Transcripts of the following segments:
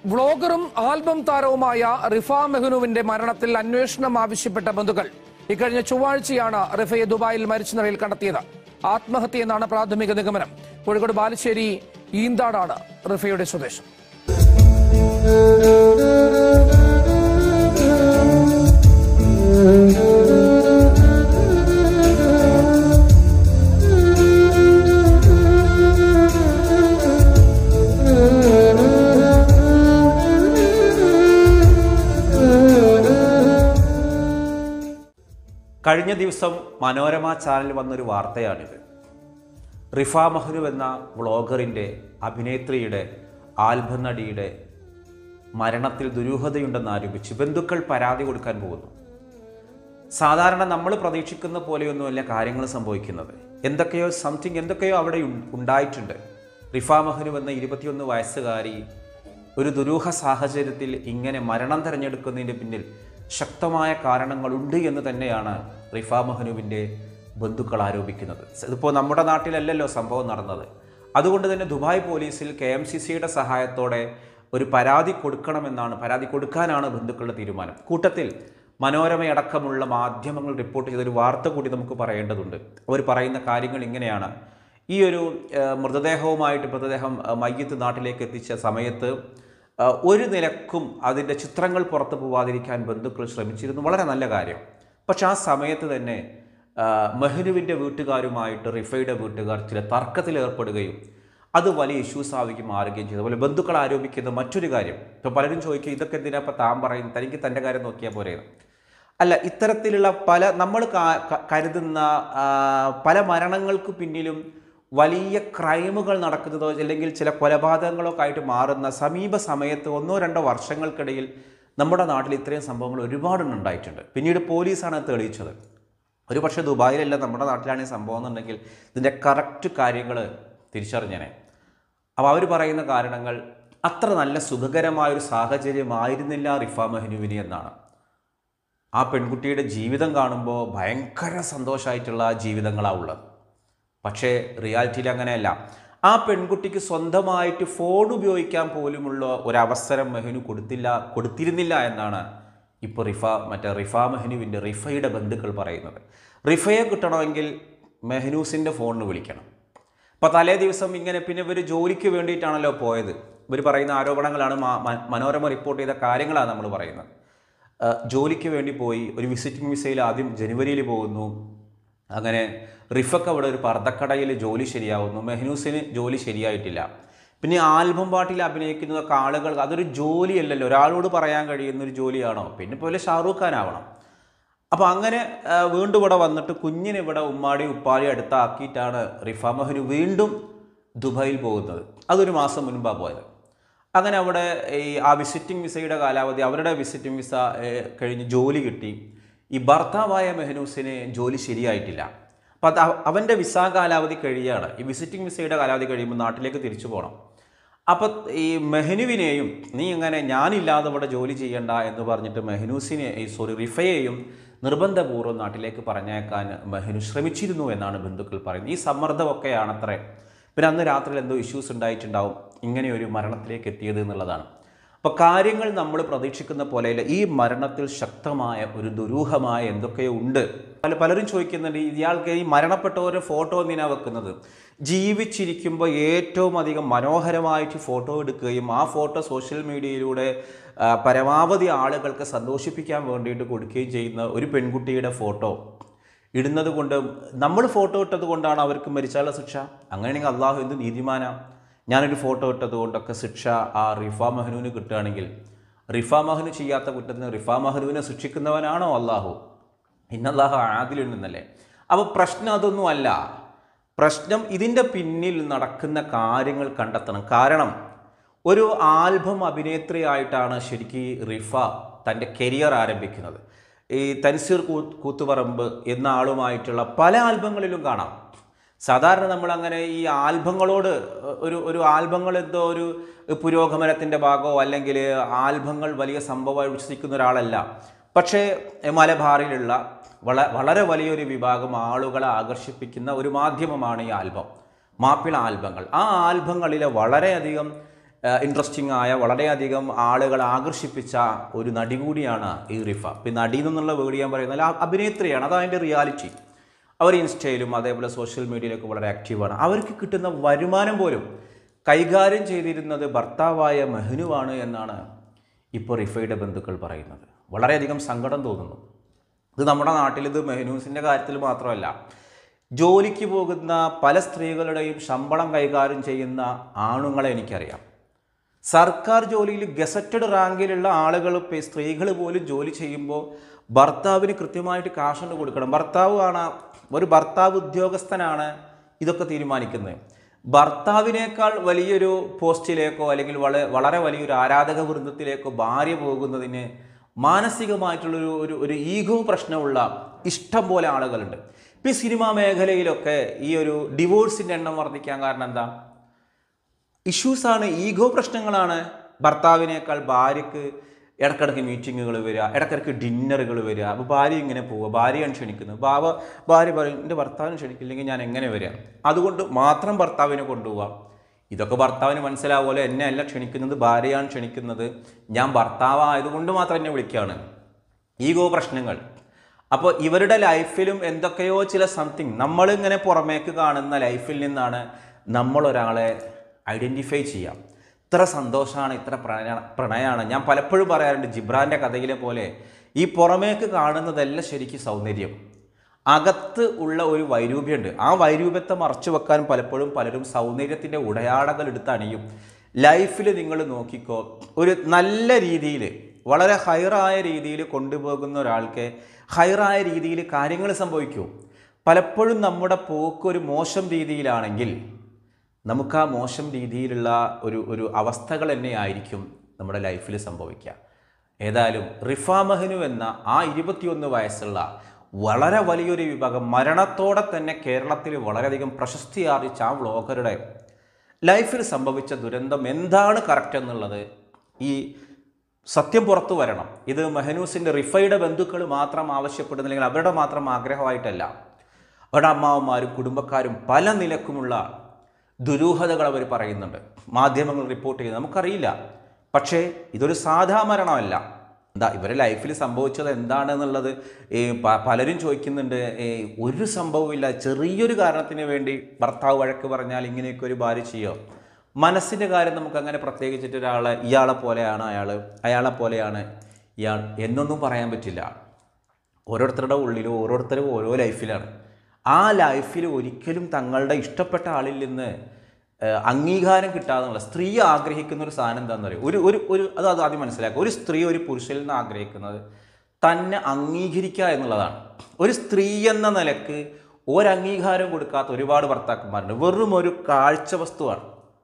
വ്ളോഗറും album താരവുമായ റിഫ മെഹ്നുവിന്റെ മരണത്തിൽ അന്വേഷണം ആവശ്യപ്പെട്ട ബന്ധുക്കൾ ഇക്കഴിഞ്ഞ ചൊവ്വാഴ്ചയാണ് റിഫയെ ദുബായിൽ മരിച്ച നിലയിൽ കണ്ടെത്തിയത് ആത്മഹത്യയെന്നാണ് പ്രാഥമിക നിഗമനം കോഴിക്കോട് ബാലുശ്ശേരി ഈന്താടാണ് റിഫയുടെ സ്വദേശം കഴിഞ്ഞ ദിവസം മനോരമ ചാനലിൽ വന്നൊരു വാർത്തയാണിത് റിഫ മഹ്നു എന്ന വ്ളോഗറിൻ്റെ അഭിനേത്രിയുടെ ആൽബം നടിയുടെ മരണത്തിൽ ദുരൂഹതയുണ്ടെന്ന് ആരോപിച്ച് ബന്ധുക്കൾ പരാതി കൊടുക്കാൻ പോകുന്നു സാധാരണ നമ്മൾ പ്രതീക്ഷിക്കുന്ന പോലെയൊന്നുമല്ല കാര്യങ്ങൾ സംഭവിക്കുന്നത് എന്തൊക്കെയോ സംതിങ് എന്തൊക്കെയോ അവിടെ ഉൺ- ഉണ്ടായിട്ടുണ്ട് റിഫ മഹ്നു എന്ന ഇരുപത്തിയൊന്ന് വയസ്സുകാരി ഒരു ദുരൂഹ സാഹചര്യത്തിൽ ഇങ്ങനെ മരണം തിരഞ്ഞെടുക്കുന്നതിൻ്റെ പിന്നിൽ ശക്തമായ കാരണങ്ങളുണ്ട് എന്ന് തന്നെയാണ് റിഫ മഹ്നുവിൻ്റെ ബന്ധുക്കൾ ആരോപിക്കുന്നത് ഇതിപ്പോൾ നമ്മുടെ നാട്ടിലല്ലല്ലോ സംഭവം നടന്നത് അതുകൊണ്ട് തന്നെ ദുബായ് പോലീസിൽ കെ എം സി സിയുടെ സഹായത്തോടെ ഒരു പരാതി കൊടുക്കണമെന്നാണ് പരാതി കൊടുക്കാനാണ് ബന്ധുക്കളുടെ തീരുമാനം കൂട്ടത്തിൽ മനോരമയടക്കമുള്ള മാധ്യമങ്ങൾ റിപ്പോർട്ട് ചെയ്തൊരു വാർത്ത കൂടി നമുക്ക് പറയേണ്ടതുണ്ട് അവർ പറയുന്ന കാര്യങ്ങൾ ഇങ്ങനെയാണ് ഈ ഒരു ആ, മൃതദേഹവുമായിട്ട് മൃതദേഹം ആ, മയ്യത്ത് നാട്ടിലേക്ക് എത്തിച്ച സമയത്ത് ആ, ഒരു നിലക്കും അതിൻ്റെ ചിത്രങ്ങൾ പുറത്തു പോവാതിരിക്കാൻ ബന്ധുക്കൾ ശ്രമിച്ചിരുന്നു വളരെ നല്ല കാര്യം പക്ഷെ ആ സമയത്ത് തന്നെ ആ, മെഹ്നുവിൻ്റെ വീട്ടുകാരുമായിട്ട് റിഫയുടെ വീട്ടുകാർ ചില തർക്കത്തിൽ ഏർപ്പെടുകയും അത് വലിയ ഇഷ്യൂസ് ആവുകയും മാറുകയും ചെയ്തു അതുപോലെ ബന്ധുക്കൾ ആരോപിക്കുന്ന മറ്റൊരു കാര്യം ഇപ്പോൾ പലരും ചോദിക്കും ഇതൊക്കെ എന്തിനാ ഇപ്പോൾ താൻ പറയും തനിക്ക് തൻ്റെ കാര്യം നോക്കിയാൽ പോരെ അല്ല ഇത്തരത്തിലുള്ള പല നമ്മൾ കാ- ക- കരുതുന്ന ആ, പല മരണങ്ങൾക്ക് പിന്നിലും വലിയ ക്രൈമുകൾ നടക്കുന്നതോ അല്ലെങ്കിൽ ചില കൊലപാതകങ്ങളൊക്കെ ആയിട്ട് മാറുന്ന സമീപ സമയത്ത് ഒന്നോ രണ്ടോ വർഷങ്ങൾക്കിടയിൽ നമ്മുടെ നാട്ടിൽ ഇത്രയും സംഭവങ്ങൾ ഒരുപാടെണ്ണം ഉണ്ടായിട്ടുണ്ട് പിന്നീട് പോലീസാണ് അത് തെളിയിച്ചത് ഒരു പക്ഷേ ദുബായിലല്ല നമ്മുടെ നാട്ടിലാണ് ഈ സംഭവം എന്നുണ്ടെങ്കിൽ ഇതിൻ്റെ കറക്റ്റ് കാര്യങ്ങൾ തിരിച്ചറിഞ്ഞേനെ അപ്പോൾ അവർ പറയുന്ന കാരണങ്ങൾ അത്ര നല്ല സുഖകരമായൊരു സാഹചര്യമായിരുന്നില്ല റിഫ മെഹ്നുവിന് എന്നാണ് ആ പെൺകുട്ടിയുടെ ജീവിതം കാണുമ്പോൾ ഭയങ്കര സന്തോഷമായിട്ടുള്ള ജീവിതങ്ങളാണ് ഉള്ളത് പക്ഷേ റിയാലിറ്റിയിൽ അങ്ങനെയല്ല ആ പെൺകുട്ടിക്ക് സ്വന്തമായിട്ട് ഫോൺ ഉപയോഗിക്കാൻ പോലുമുള്ള ഒരവസരം മെഹനു കൊടുത്തില്ല കൊടുത്തിരുന്നില്ല എന്നാണ് ഇപ്പോൾ റിഫ മറ്റേ റിഫ മെഹനുവിൻ്റെ റിഫയുടെ ബന്ധുക്കൾ പറയുന്നത് റിഫയെ കിട്ടണമെങ്കിൽ മെഹനൂസിൻ്റെ ഫോണിന് വിളിക്കണം അപ്പോൾ തലേ ദിവസം ഇങ്ങനെ പിന്നെ ഇവർ ജോലിക്ക് വേണ്ടിയിട്ടാണല്ലോ പോയത് ഇവർ പറയുന്ന ആരോപണങ്ങളാണ് മാ- മ- മനോരമ റിപ്പോർട്ട് ചെയ്ത കാര്യങ്ങളാണ് നമ്മൾ പറയുന്നത് ആ, ജോലിക്ക് വേണ്ടി പോയി ഒരു വിസിറ്റിംഗ് വിസയിൽ ആദ്യം ജനുവരിയിൽ പോകുന്നു അങ്ങനെ റിഫക്ക് അവിടെ ഒരു പർദ്ദക്കടയിൽ ജോലി ശരിയാവുന്നു മെഹ്നൂസിന് ജോലി ശരിയായിട്ടില്ല പിന്നെ ആൽബം പാട്ടിൽ അഭിനയിക്കുന്നതൊക്കെ ആളുകൾ അതൊരു ജോലിയല്ലല്ലോ ഒരാളോട് പറയാൻ കഴിയുന്ന ഒരു ജോലിയാണോ പിന്നെ പോലെ ഷാറൂഖ് ഖാൻ ആവണം അപ്പോൾ അങ്ങനെ ആ, വീണ്ടും ഇവിടെ വന്നിട്ട് കുഞ്ഞിനെ ഇവിടെ ഉമ്മാടി ഉപ്പാടി അടുത്താക്കിയിട്ടാണ് റിഫ മെഹ്നു വീണ്ടും ദുബായിൽ പോകുന്നത് അതൊരു മാസം മുൻപാണ് പോയത് അങ്ങനെ അവിടെ ഈ ആ വിസിറ്റിംഗ് വിസയുടെ കാലാവധി അവരുടെ വിസിറ്റിംഗ് വിസ ഏഹ്, കഴിഞ്ഞ് ജോലി കിട്ടി ഈ ഭർത്താവായ മെഹനൂസിന് ജോലി ശരിയായിട്ടില്ല അപ്പം അത് അവ- അവൻ്റെ വിസ കാലാവധി കഴിയാണ് ഈ വിസിറ്റിംഗ് വിസയുടെ കാലാവധി കഴിയുമ്പോൾ നാട്ടിലേക്ക് തിരിച്ചു പോകണം അപ്പം ഈ മെഹനുവിനെയും നീ ഇങ്ങനെ ഞാനില്ലാതെ ഇവിടെ ജോലി ചെയ്യണ്ട എന്ന് പറഞ്ഞിട്ട് മെഹനൂസിനെ ഈ സോറി റിഫയെയും നിർബന്ധപൂർവ്വം നാട്ടിലേക്ക് പറഞ്ഞേക്കാൻ മെഹനു ശ്രമിച്ചിരുന്നു എന്നാണ് ബന്ധുക്കൾ പറയുന്നത് ഈ സമ്മർദ്ദമൊക്കെയാണത്രേ പിന്നെ അന്ന് രാത്രിയിൽ എന്തോ ഇഷ്യൂസ് ഉണ്ടായിട്ടുണ്ടാവും ഇങ്ങനെ ഒരു മരണത്തിലേക്ക് എത്തിയത് എന്നുള്ളതാണ് അപ്പോൾ കാര്യങ്ങൾ നമ്മൾ പ്രതീക്ഷിക്കുന്ന പോലെയല്ല ഈ മരണത്തിൽ ശക്തമായ ഒരു ദുരൂഹമായ എന്തൊക്കെയോ ഉണ്ട് പല പലരും ചോദിക്കുന്നുണ്ട് ഇയാൾക്ക് ഈ മരണപ്പെട്ടവരുടെ ഫോട്ടോ എന്തിനാ വെക്കുന്നത് ജീവിച്ചിരിക്കുമ്പോൾ ഏറ്റവും അധികം മനോഹരമായിട്ട് ഫോട്ടോ എടുക്കുകയും ആ ഫോട്ടോ സോഷ്യൽ മീഡിയയിലൂടെ ആ, പരമാവധി ആളുകൾക്ക് സന്തോഷിപ്പിക്കാൻ വേണ്ടിയിട്ട് കൊടുക്കുകയും ചെയ്യുന്ന ഒരു പെൺകുട്ടിയുടെ ഫോട്ടോ ഇടുന്നത് കൊണ്ട് നമ്മൾ ഫോട്ടോ ഇട്ടത് കൊണ്ടാണ് അവർക്ക് മരിച്ചാലുള്ള ശിക്ഷ അങ്ങനെയാണെങ്കിൽ അള്ളാഹു എന്ത് നീതിമാനാ ഞാനൊരു ഫോട്ടോ ഇട്ടത് കൊണ്ടൊക്കെ ശിക്ഷ ആ റിഫ മഹനുവിന് കിട്ടുകയാണെങ്കിൽ റിഫ മഹനു ചെയ്യാത്ത കുറ്റത്തിന് റിഫ മഹനുവിനെ ശിക്ഷിക്കുന്നവനാണോ അള്ളാഹു ഇന്നല്ലാഹു ആദിലുണ്ടെന്നല്ലേ അപ്പോൾ പ്രശ്നം അതൊന്നും അല്ല പ്രശ്നം ഇതിൻ്റെ പിന്നിൽ നടക്കുന്ന കാര്യങ്ങൾ കണ്ടെത്തണം കാരണം ഒരു ആൽബം അഭിനേത്രിയായിട്ടാണ് ശരിക്കും ഈ റിഫ തൻ്റെ കരിയർ ആരംഭിക്കുന്നത് ഈ തൻസീർ കൂ കൂത്തുപറമ്പ് എന്ന ആളുമായിട്ടുള്ള പല ആൽബങ്ങളിലും കാണാം സാധാരണ നമ്മൾ അങ്ങനെ ഈ ആൽബങ്ങളോട് ഒരു ഒരു ആൽബങ്ങൾ എന്തോ ഒരു പുരോഗമനത്തിൻ്റെ ഭാഗമോ അല്ലെങ്കിൽ ആൽബങ്ങൾ വലിയ സംഭവമായി വിശ്വസിക്കുന്ന ഒരാളല്ല പക്ഷേ മലബാറിലുള്ള വള വളരെ വലിയൊരു വിഭാഗം ആളുകളെ ആകർഷിപ്പിക്കുന്ന ഒരു മാധ്യമമാണ് ഈ ആൽബം മാപ്പിള ആൽബങ്ങൾ ആ ആൽബങ്ങളിലെ വളരെയധികം ഇൻട്രസ്റ്റിംഗ് ആയ വളരെയധികം ആളുകളെ ആകർഷിപ്പിച്ച ഒരു നടി കൂടിയാണ് ഈ റിഫ പിന്നെ നടി എന്നുള്ള വേർഡ് ഞാൻ പറയുന്നത് അല്ല അഭിനേത്രിയാണ് അതാണ് അതിൻ്റെ റിയാലിറ്റി അവർ ഇൻസ്റ്റയിലും അതേപോലെ സോഷ്യൽ മീഡിയയിലൊക്കെ വളരെ ആക്റ്റീവാണ് അവർക്ക് കിട്ടുന്ന വരുമാനം പോലും കൈകാര്യം ചെയ്തിരുന്നത് ഭർത്താവായ മെഹനുവാണ് എന്നാണ് ഇപ്പോൾ റിഫയുടെ ബന്ധുക്കൾ പറയുന്നത് വളരെയധികം സങ്കടം തോന്നുന്നു ഇത് നമ്മുടെ നാട്ടിൽ ഇത് മെഹനൂസിൻ്റെ കാര്യത്തിൽ മാത്രമല്ല ജോലിക്ക് പോകുന്ന പല സ്ത്രീകളുടെയും ശമ്പളം കൈകാര്യം ചെയ്യുന്ന ആണുങ്ങളെ എനിക്കറിയാം സർക്കാർ ജോലിയിൽ ഗസറ്റഡ് റാങ്കിലുള്ള ആളുകൾ ഇപ്പം സ്ത്രീകൾ പോലും ജോലി ചെയ്യുമ്പോൾ ഭർത്താവിന് കൃത്യമായിട്ട് കാശുണ്ട് കൊടുക്കണം ഭർത്താവ് ആണ് ഒരു ഭർത്താവ് ഉദ്യോഗസ്ഥനാണ് ഇതൊക്കെ തീരുമാനിക്കുന്നത് ഭർത്താവിനേക്കാൾ വലിയൊരു പോസ്റ്റിലേക്കോ അല്ലെങ്കിൽ വളരെ വളരെ വലിയൊരു ആരാധക വൃന്ദത്തിലേക്കോ ഭാര്യ പോകുന്നതിന് മാനസികമായിട്ടുള്ളൊരു ഒരു ഒരു ഈഗോ പ്രശ്നമുള്ള ഇഷ്ടം പോലെ ആളുകളുണ്ട് ഇപ്പം ഈ സിനിമാ മേഖലയിലൊക്കെ ഈ ഒരു ഡിവോഴ്സിൻ്റെ എണ്ണം വർദ്ധിക്കാൻ കാരണം എന്താ ഇഷ്യൂസാണ് ഈഗോ പ്രശ്നങ്ങളാണ് ഭർത്താവിനേക്കാൾ ഭാര്യയ്ക്ക് ഇടക്കിടക്ക് മീറ്റിങ്ങുകൾ വരിക ഇടക്കിടക്ക് ഡിന്നറുകൾ വരിക അപ്പോൾ ഭാര്യ ഇങ്ങനെ പോവുക ഭാര്യയാണ് ക്ഷണിക്കുന്നത് ഭാവ ഭാര്യ പറയും എൻ്റെ ഭർത്താവിനെ ക്ഷണിക്കില്ലെങ്കിൽ ഞാൻ എങ്ങനെ വരിക അതുകൊണ്ട് മാത്രം ഭർത്താവിനെ കൊണ്ടുപോവാം ഇതൊക്കെ ഭർത്താവിന് മനസ്സിലാവുമല്ലോ എന്നെ അല്ല ക്ഷണിക്കുന്നത് ഭാര്യയാണ് ക്ഷണിക്കുന്നത് ഞാൻ ഭർത്താവായതുകൊണ്ട് മാത്രം എന്നെ വിളിക്കുകയാണ് ഈഗോ പ്രശ്നങ്ങൾ അപ്പോൾ ഇവരുടെ ലൈഫിലും എന്തൊക്കെയോ ചില സംതിങ് നമ്മളിങ്ങനെ പുറമേക്ക് കാണുന്ന ലൈഫിൽ നിന്നാണ് നമ്മൾ ഒരാളെ ഐഡൻറ്റിഫൈ ചെയ്യാം ഇത്ര സന്തോഷമാണ് ഇത്ര പ്രണയ പ്രണയമാണ് ഞാൻ പലപ്പോഴും പറയാറുണ്ട് ജിബ്രാൻ്റെ കഥയിലെ പോലെ ഈ പുറമേക്ക് കാണുന്നതല്ല ശരിക്കും സൗന്ദര്യം അകത്ത് ഉള്ള ഒരു വൈരൂപ്യമുണ്ട് ആ വൈരൂപ്യത്തെ മറച്ചു വെക്കാൻ പലപ്പോഴും പലരും സൗന്ദര്യത്തിൻ്റെ ഉടയാടകൾ എടുത്ത് അണിയും ലൈഫിൽ നിങ്ങൾ നോക്കിക്കോ ഒരു നല്ല രീതിയിൽ വളരെ ഹയറായ രീതിയിൽ കൊണ്ടുപോകുന്ന ഒരാൾക്ക് ഹയറായ രീതിയിൽ കാര്യങ്ങൾ സംഭവിക്കൂ പലപ്പോഴും നമ്മുടെ പോക്ക് ഒരു മോശം രീതിയിലാണെങ്കിൽ നമുക്ക് ആ മോശം രീതിയിലുള്ള ഒരു ഒരു അവസ്ഥകൾ തന്നെയായിരിക്കും നമ്മുടെ ലൈഫിൽ സംഭവിക്കുക ഏതായാലും റിഫ മഹനു എന്ന ആ ഇരുപത്തിയൊന്ന് വയസ്സുള്ള വളരെ വലിയൊരു വിഭാഗം മരണത്തോടെ തന്നെ കേരളത്തിൽ വളരെയധികം പ്രശസ്തി ആർജിച്ച ആ വ്ളോഗറുടെ ലൈഫിൽ സംഭവിച്ച ദുരന്തം എന്താണ് കറക്റ്റ് എന്നുള്ളത് ഈ സത്യം പുറത്തു വരണം ഇത് മെഹനൂസിൻ്റെ റിഫയുടെ ബന്ധുക്കൾ മാത്രം ആവശ്യപ്പെടുന്നില്ലെങ്കിൽ അവരുടെ മാത്രം ആഗ്രഹമായിട്ടല്ല അവരുടെ അമ്മാവന്മാരും കുടുംബക്കാരും പല നിലക്കുമുള്ള ദുരൂഹതകൾ അവർ പറയുന്നുണ്ട് മാധ്യമങ്ങൾ റിപ്പോർട്ട് ചെയ്യുന്നത് നമുക്കറിയില്ല പക്ഷേ ഇതൊരു സാധാ മരണമല്ല എന്താ ഇവരെ ലൈഫിൽ സംഭവിച്ചത് എന്താണെന്നുള്ളത് ഈ പ- പലരും ചോദിക്കുന്നുണ്ട് ഈ ഒരു സംഭവമില്ല ചെറിയൊരു കാരണത്തിന് വേണ്ടി ഭർത്താവ് വഴക്ക് പറഞ്ഞാൽ ഇങ്ങനെയൊക്കെ ഒരു ഭാര്യ ചെയ്യോ മനസ്സിൻ്റെ കാര്യം നമുക്ക് അങ്ങനെ പ്രത്യേകിച്ചിട്ട് ഒരാളെ ഇയാളെ പോലെയാണ് അയാൾ അയാളെ പോലെയാണ് ഇയാൾ എന്നൊന്നും പറയാൻ പറ്റില്ല ഓരോരുത്തരുടെ ഉള്ളിലും ഓരോരുത്തരും ഓരോ ലൈഫിലാണ് ആ ലൈഫിൽ ഒരിക്കലും തങ്ങളുടെ ഇഷ്ടപ്പെട്ട ആളിൽ നിന്ന് ഏഹ്, അംഗീകാരം കിട്ടാതെന്നുള്ള സ്ത്രീ ആഗ്രഹിക്കുന്ന ഒരു സാധനം എന്താണെന്ന് പറയും ഒരു ഒരു ഒരു അത് അത് ആദ്യം മനസ്സിലാക്കുക ഒരു സ്ത്രീ ഒരു പുരുഷനിൽ നിന്ന് ആഗ്രഹിക്കുന്നത് തന്നെ അംഗീകരിക്കുക എന്നുള്ളതാണ് ഒരു സ്ത്രീ എന്ന നിലക്ക് ഒരംഗീകാരം കൊടുക്കാത്ത ഒരുപാട് ഭർത്താക്കന്മാരുണ്ട് വെറും ഒരു കാഴ്ച വസ്തുവാണ്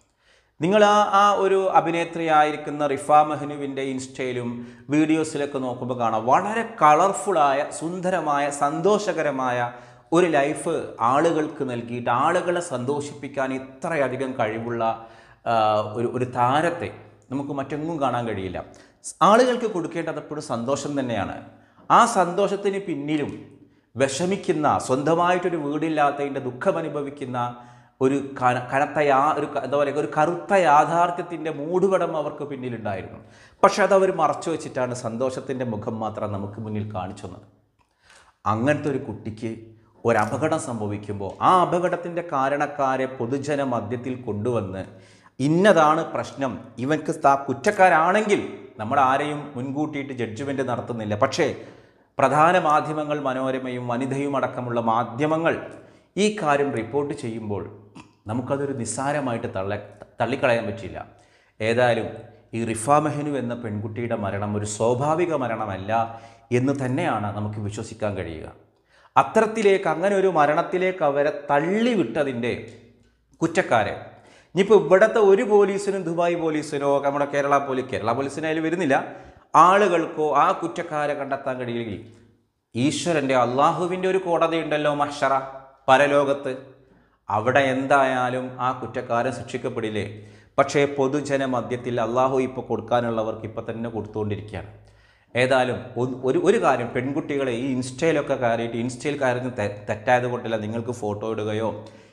നിങ്ങൾ ആ ആ ഒരു അഭിനേത്രിയായിരിക്കുന്ന റിഫ മെഹനുവിൻ്റെ ഇൻസ്റ്റയിലും വീഡിയോസിലൊക്കെ നോക്കുമ്പോൾ കാണാം വളരെ കളർഫുള്ളായ സുന്ദരമായ സന്തോഷകരമായ ഒരു ലൈഫ് ആളുകൾക്ക് നൽകിയിട്ട് ആളുകളെ സന്തോഷിപ്പിക്കാൻ ഇത്രയധികം കഴിവുള്ള ആ, ഒരു ഒരു താരത്തെ നമുക്ക് മറ്റെങ്ങും കാണാൻ കഴിയില്ല ആളുകൾക്ക് കൊടുക്കേണ്ടത് എപ്പോഴും സന്തോഷം തന്നെയാണ് ആ സന്തോഷത്തിന് പിന്നിലും വിഷമിക്കുന്ന സ്വന്തമായിട്ടൊരു വീടില്ലാത്തതിൻ്റെ ദുഃഖം അനുഭവിക്കുന്ന ഒരു കന കനത്ത യാ ഒരു ക- എന്താ പറയുക ഒരു കറുത്ത യാഥാർത്ഥ്യത്തിൻ്റെ മൂടുപടം അവർക്ക് പിന്നിലുണ്ടായിരുന്നു പക്ഷെ അത് അവർ മറച്ചു വെച്ചിട്ടാണ് സന്തോഷത്തിൻ്റെ മുഖം മാത്രം നമുക്ക് മുന്നിൽ കാണിച്ചു തന്നത് അങ്ങനത്തെ ഒരു കുട്ടിക്ക് ഒരു അപകടം സംഭവിക്കുമ്പോൾ ആ അപകടത്തിൻ്റെ കാരണക്കാരെ പൊതുജന മധ്യത്തിൽ കൊണ്ടുവന്ന് ഇന്നതാണ് പ്രശ്നം ഇവൻക്ക് ആ കുറ്റക്കാരാണെങ്കിൽ നമ്മൾ ആരെയും മുൻകൂട്ടിയിട്ട് ജഡ്ജ്മെൻ്റ് നടത്തുന്നില്ല പക്ഷേ പ്രധാന മാധ്യമങ്ങൾ മനോരമയും വനിതയും അടക്കമുള്ള മാധ്യമങ്ങൾ ഈ കാര്യം റിപ്പോർട്ട് ചെയ്യുമ്പോൾ നമുക്കതൊരു നിസ്സാരമായിട്ട് തള്ള തള്ളിക്കളയാൻ പറ്റില്ല ഏതായാലും ഈ റിഫ മെഹനു എന്ന പെൺകുട്ടിയുടെ മരണം ഒരു സ്വാഭാവിക മരണമല്ല എന്ന് തന്നെയാണ് നമുക്ക് വിശ്വസിക്കാൻ കഴിയുക അത്തരത്തിലേക്ക് അങ്ങനെ ഒരു മരണത്തിലേക്ക് അവരെ തള്ളിവിട്ടതിൻ്റെ കുറ്റക്കാരെ ഇനിയിപ്പോൾ ഇവിടുത്തെ ഒരു പോലീസിനും ദുബായ് പോലീസിനോ നമ്മുടെ കേരള പോലീസ് കേരള പോലീസിന് അതിൽ വരുന്നില്ല ആളുകൾക്കോ ആ കുറ്റക്കാരെ കണ്ടെത്താൻ കഴിയില്ലെങ്കിൽ ഈശ്വരൻ്റെ അള്ളാഹുവിൻ്റെ ഒരു കോടതി ഉണ്ടല്ലോ മഷറ പരലോകത്ത് അവിടെ എന്തായാലും ആ കുറ്റക്കാരൻ ശിക്ഷിക്കപ്പെടില്ലേ പക്ഷേ പൊതുജന മധ്യത്തിൽ അള്ളാഹു ഇപ്പോൾ കൊടുക്കാനുള്ളവർക്ക് ഇപ്പം തന്നെ കൊടുത്തുകൊണ്ടിരിക്കുകയാണ് ഏതായാലും ഒന്ന് ഒരു ഒരു കാര്യം പെൺകുട്ടികളെ ഈ ഇൻസ്റ്റയിലൊക്കെ കയറിയിട്ട് ഇൻസ്റ്റയിൽ കയറുന്ന തെ തെറ്റായത് കൊണ്ടല്ല നിങ്ങൾക്ക് ഫോട്ടോ ഇടുകയോ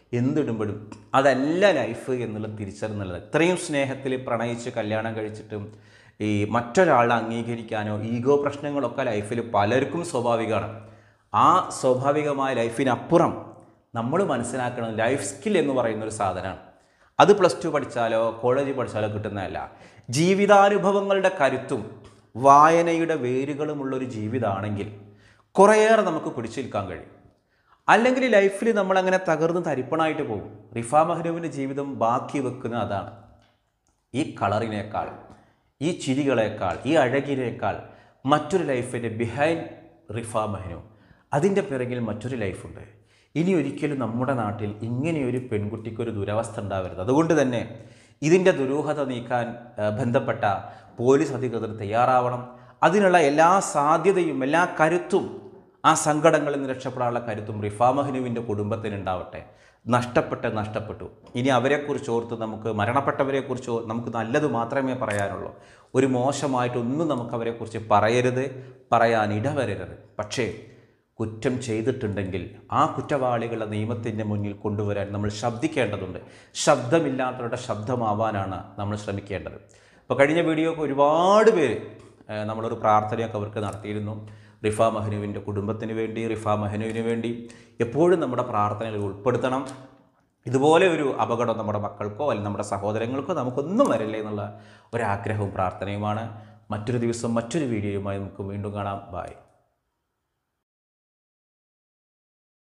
എന്തിടുമ്പോഴും അതല്ല ലൈഫ് എന്നുള്ള തിരിച്ചറിയുന്നുള്ളത് ഇത്രയും സ്നേഹത്തിൽ പ്രണയിച്ച് കല്യാണം കഴിച്ചിട്ടും ഈ മറ്റൊരാളെ അംഗീകരിക്കാനോ ഈഗോ പ്രശ്നങ്ങളൊക്കെ ലൈഫിൽ പലർക്കും സ്വാഭാവികമാണ് ആ സ്വാഭാവികമായ ലൈഫിനപ്പുറം നമ്മൾ മനസ്സിലാക്കണം ലൈഫ് സ്കിൽ എന്ന് പറയുന്ന ഒരു സാധനമാണ് അത് പ്ലസ് ടു പഠിച്ചാലോ കോളേജിൽ പഠിച്ചാലോ കിട്ടുന്നതല്ല ജീവിതാനുഭവങ്ങളുടെ കരുത്തും വായനയുടെ വേരുകളുമുള്ളൊരു ജീവിതമാണെങ്കിൽ കുറേയേറെ നമുക്ക് പിടിച്ചു നിൽക്കാൻ കഴിയും അല്ലെങ്കിൽ ലൈഫിൽ നമ്മളങ്ങനെ തകർന്ന് തരിപ്പണായിട്ട് പോകും റിഫ മഹ്നൂവിൻ്റെ ജീവിതം ബാക്കി വെക്കുന്നത് അതാണ് ഈ കളറിനേക്കാൾ ഈ ചിരികളേക്കാൾ ഈ അഴകിനേക്കാൾ മറ്റൊരു ലൈഫിൻ്റെ ബിഹൈൻഡ് റിഫ മഹ്നു അതിൻ്റെ പിറകിൽ മറ്റൊരു ലൈഫുണ്ട് ഇനി ഒരിക്കലും നമ്മുടെ നാട്ടിൽ ഇങ്ങനെയൊരു പെൺകുട്ടിക്കൊരു ദുരവസ്ഥ ഉണ്ടാവരുത് അതുകൊണ്ട് തന്നെ ഇതിൻ്റെ ദുരൂഹത നീക്കാൻ ആ, ബന്ധപ്പെട്ട പോലീസ് അധികൃതർ തയ്യാറാവണം അതിനുള്ള എല്ലാ സാധ്യതയും എല്ലാ കരുത്തും ആ സങ്കടങ്ങളിൽ നിന്ന് രക്ഷപ്പെടാനുള്ള കരുത്തും റിഫാ മഹ്നുവിൻ്റെ കുടുംബത്തിനുണ്ടാവട്ടെ നഷ്ടപ്പെട്ട് നഷ്ടപ്പെട്ടു ഇനി അവരെക്കുറിച്ച് ഓർത്ത് നമുക്ക് മരണപ്പെട്ടവരെക്കുറിച്ച് ഓ- നമുക്ക് നല്ലത് മാത്രമേ പറയാനുള്ളൂ ഒരു മോശമായിട്ടൊന്നും നമുക്ക് അവരെക്കുറിച്ച് പറയരുത് പറയാൻ ഇടവരരുത് പക്ഷേ കുറ്റം ചെയ്തിട്ടുണ്ടെങ്കിൽ ആ കുറ്റവാളികളെ നിയമത്തിൻ്റെ മുന്നിൽ കൊണ്ടുവരാൻ നമ്മൾ ശബ്ദിക്കേണ്ടതുണ്ട് ശബ്ദമില്ലാത്തവരുടെ ശബ്ദമാവാനാണ് നമ്മൾ ശ്രമിക്കേണ്ടത് അപ്പോൾ കഴിഞ്ഞ വീഡിയോക്ക് ഒരുപാട് പേര് ഏഹ്, നമ്മളൊരു പ്രാർത്ഥനയൊക്കെ അവർക്ക് നടത്തിയിരുന്നു റിഫ മഹനുവിൻ്റെ കുടുംബത്തിന് വേണ്ടി റിഫ മഹനുവിന് വേണ്ടി എപ്പോഴും നമ്മുടെ പ്രാർത്ഥനയിൽ ഉൾപ്പെടുത്തണം ഇതുപോലെ ഒരു അപകടം നമ്മുടെ മക്കൾക്കോ അല്ലെങ്കിൽ നമ്മുടെ സഹോദരങ്ങൾക്കോ നമുക്കൊന്നും വരില്ലേ എന്നുള്ള ഒരാഗ്രഹവും പ്രാർത്ഥനയുമാണ് മറ്റൊരു ദിവസം മറ്റൊരു വീഡിയോയുമായി നമുക്ക് വീണ്ടും കാണാം ബായ്